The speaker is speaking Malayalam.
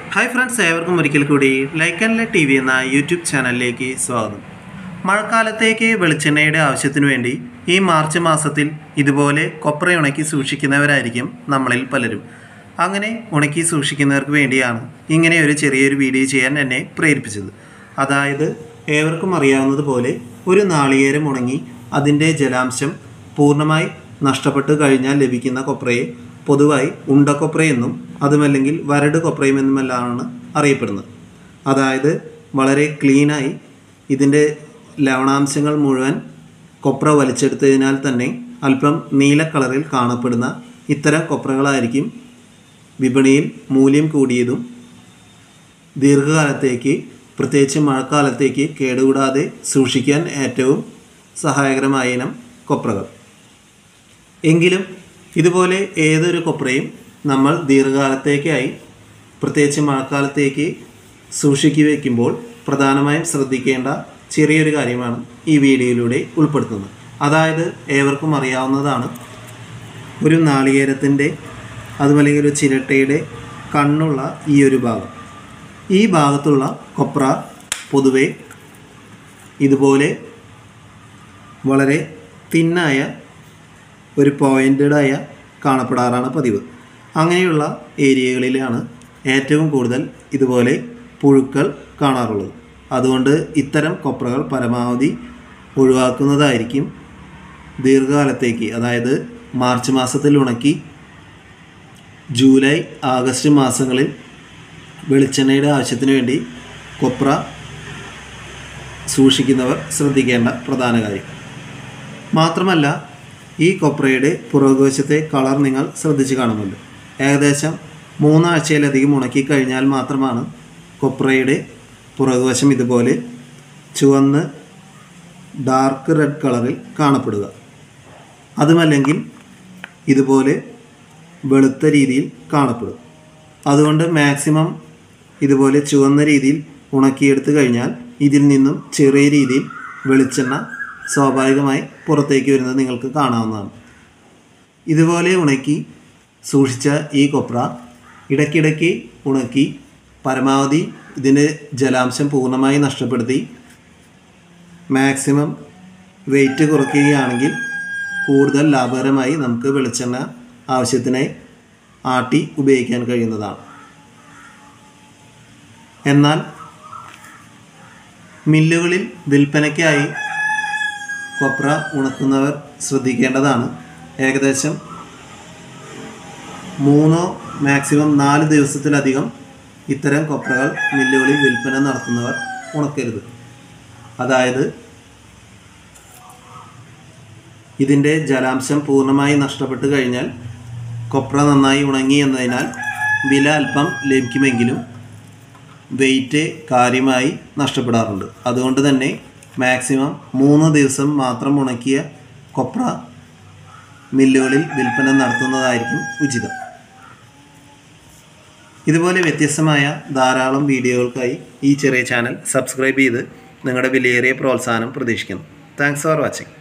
ഹായ് ഫ്രണ്ട്സ് ഏവർക്കും ഒരിക്കൽ കൂടി ലൈക്ക് ആൻഡ് ടി വി എന്ന യൂട്യൂബ് ചാനലിലേക്ക് സ്വാഗതം മഴക്കാലത്തേക്ക് വെളിച്ചെണ്ണയുടെ ആവശ്യത്തിനു വേണ്ടി ഈ മാർച്ച് മാസത്തിൽ ഇതുപോലെ കൊപ്ര ഉണക്കി സൂക്ഷിക്കുന്നവരായിരിക്കും നമ്മളിൽ പലരും അങ്ങനെ ഉണക്കി സൂക്ഷിക്കുന്നവർക്ക് വേണ്ടിയാണ് ഇങ്ങനെ ഒരു ചെറിയൊരു വീഡിയോ ചെയ്യാൻ എന്നെ പ്രേരിപ്പിച്ചത് അതായത് ഏവർക്കും അറിയാവുന്നതുപോലെ ഒരു നാളികേരം ഉണങ്ങി അതിൻ്റെ ജലാംശം പൂർണ്ണമായി നഷ്ടപ്പെട്ട് കഴിഞ്ഞാൽ ലഭിക്കുന്ന കൊപ്രയെ പൊതുവായി ഉണ്ടക്കൊപ്രയെന്നും അതുമല്ലെങ്കിൽ വരട് കൊപ്രയുമെന്നുമെല്ലാമാണ് അറിയപ്പെടുന്നത് അതായത് വളരെ ക്ലീനായി ഇതിൻ്റെ ലവണാംശങ്ങൾ മുഴുവൻ കൊപ്ര വലിച്ചെടുത്തതിനാൽ തന്നെ അല്പം നീല കളറിൽ കാണപ്പെടുന്ന ഇത്തരം കൊപ്രകളായിരിക്കും വിപണിയിൽ മൂല്യം കൂടിയതും ദീർഘകാലത്തേക്ക് പ്രത്യേകിച്ച് മഴക്കാലത്തേക്ക് കേടുകൂടാതെ സൂക്ഷിക്കാൻ ഏറ്റവും സഹായകരമായ ഇനം കൊപ്രകൾ എങ്കിലും ഇതുപോലെ ഏതൊരു കൊപ്രയും നമ്മൾ ദീർഘകാലത്തേക്കായി പ്രത്യേകിച്ച് മഴക്കാലത്തേക്ക് സൂക്ഷിക്കി വയ്ക്കുമ്പോൾ പ്രധാനമായും ശ്രദ്ധിക്കേണ്ട ചെറിയൊരു കാര്യമാണ് ഈ വീഡിയോയിലൂടെ ഉൾപ്പെടുത്തുന്നത് അതായത് ഏവർക്കും അറിയാവുന്നതാണ് ഒരു നാളികേരത്തിൻ്റെ അതുമല്ലെങ്കിൽ ഒരു ചിരട്ടയുടെ കണ്ണുള്ള ഈ ഒരു ഭാഗം ഈ ഭാഗത്തുള്ള കൊപ്ര പൊതുവെ ഇതുപോലെ വളരെ തിന്നായ ഒരു പോയിൻറ്റഡായ കാണപ്പെടാറാണ് പതിവ് അങ്ങനെയുള്ള ഏരിയകളിലാണ് ഏറ്റവും കൂടുതൽ ഇതുപോലെ പുഴുക്കൾ കാണാറുള്ളത് അതുകൊണ്ട് ഇത്തരം കൊപ്രകൾ പരമാവധി ഒഴിവാക്കുന്നതായിരിക്കും ദീർഘകാലത്തേക്ക് അതായത് മാർച്ച് മാസത്തിൽ ഉണക്കി ജൂലൈ ആഗസ്റ്റ് മാസങ്ങളിൽ വെളിച്ചെണ്ണയുടെ ആവശ്യത്തിന് വേണ്ടി കൊപ്ര സൂക്ഷിക്കുന്നവർ ശ്രദ്ധിക്കേണ്ട പ്രധാന കാര്യം മാത്രമല്ല ഈ കൊപ്രയുടെ പുറകുവശത്തെ കളർ നിങ്ങൾ ശ്രദ്ധിച്ച് കാണുമല്ലോ ഏകദേശം മൂന്നാഴ്ചയിലധികം ഉണക്കി കഴിഞ്ഞാൽ മാത്രമാണ് കൊപ്രയുടെ പുറകുവശം ഇതുപോലെ ചുവന്ന് ഡാർക്ക് റെഡ് കളറിൽ കാണപ്പെടുക അതുമല്ലെങ്കിൽ ഇതുപോലെ വെളുത്ത രീതിയിൽ കാണപ്പെടും അതുകൊണ്ട് മാക്സിമം ഇതുപോലെ ചുവന്ന രീതിയിൽ ഉണക്കിയെടുത്തു കഴിഞ്ഞാൽ ഇതിൽ നിന്നും ചെറിയ രീതിയിൽ വെളിച്ചെണ്ണ സ്വാഭാവികമായി പുറത്തേക്ക് വരുന്നത് നിങ്ങൾക്ക് കാണാവുന്നതാണ് ഇതുപോലെ ഉണക്കി സൂക്ഷിച്ച ഈ കൊപ്ര ഇടയ്ക്കിടയ്ക്ക് ഉണക്കി പരമാവധി ഇതിൻ്റെ ജലാംശം പൂർണ്ണമായി നഷ്ടപ്പെടുത്തി മാക്സിമം വെയിറ്റ് കുറയ്ക്കുകയാണെങ്കിൽ കൂടുതൽ ലാഭകരമായി നമുക്ക് വെളിച്ചെണ്ണ ആവശ്യത്തിനായി ആട്ടി ഉപയോഗിക്കാൻ കഴിയുന്നതാണ് എന്നാൽ മില്ലുകളിൽ വിൽപ്പനയ്ക്കായി കൊപ്ര ഉണക്കുന്നവർ ശ്രദ്ധിക്കേണ്ടതാണ് ഏകദേശം മൂന്നോ മാക്സിമം നാല് ദിവസത്തിലധികം ഇത്തരം കൊപ്രകൾ മില്ലുകളിൽ വിൽപ്പന നടത്തുന്നവർ ഉണക്കരുത് അതായത് ഇതിൻ്റെ ജലാംശം പൂർണ്ണമായി നഷ്ടപ്പെട്ട് കഴിഞ്ഞാൽ കൊപ്ര നന്നായി ഉണങ്ങി എന്നതിനാൽ വില അല്പം ലഭിക്കുമെങ്കിലും വെയിറ്റ് കാര്യമായി നഷ്ടപ്പെടാറുണ്ട് അതുകൊണ്ട് തന്നെ മാക്സിമം മൂന്ന് ദിവസം മാത്രം ഉണക്കിയ കൊപ്ര മില്ലുകളിൽ വിൽപ്പന നടത്തുന്നതായിരിക്കും ഉചിതം ഇതുപോലെ വ്യത്യസ്തമായ ധാരാളം വീഡിയോകൾക്കായി ഈ ചെറിയ ചാനൽ സബ്സ്ക്രൈബ് ചെയ്ത് നിങ്ങളുടെ വിലയേറിയ പ്രോത്സാഹനം പ്രതീക്ഷിക്കുന്നു താങ്ക്സ് ഫോർ വാച്ചിങ്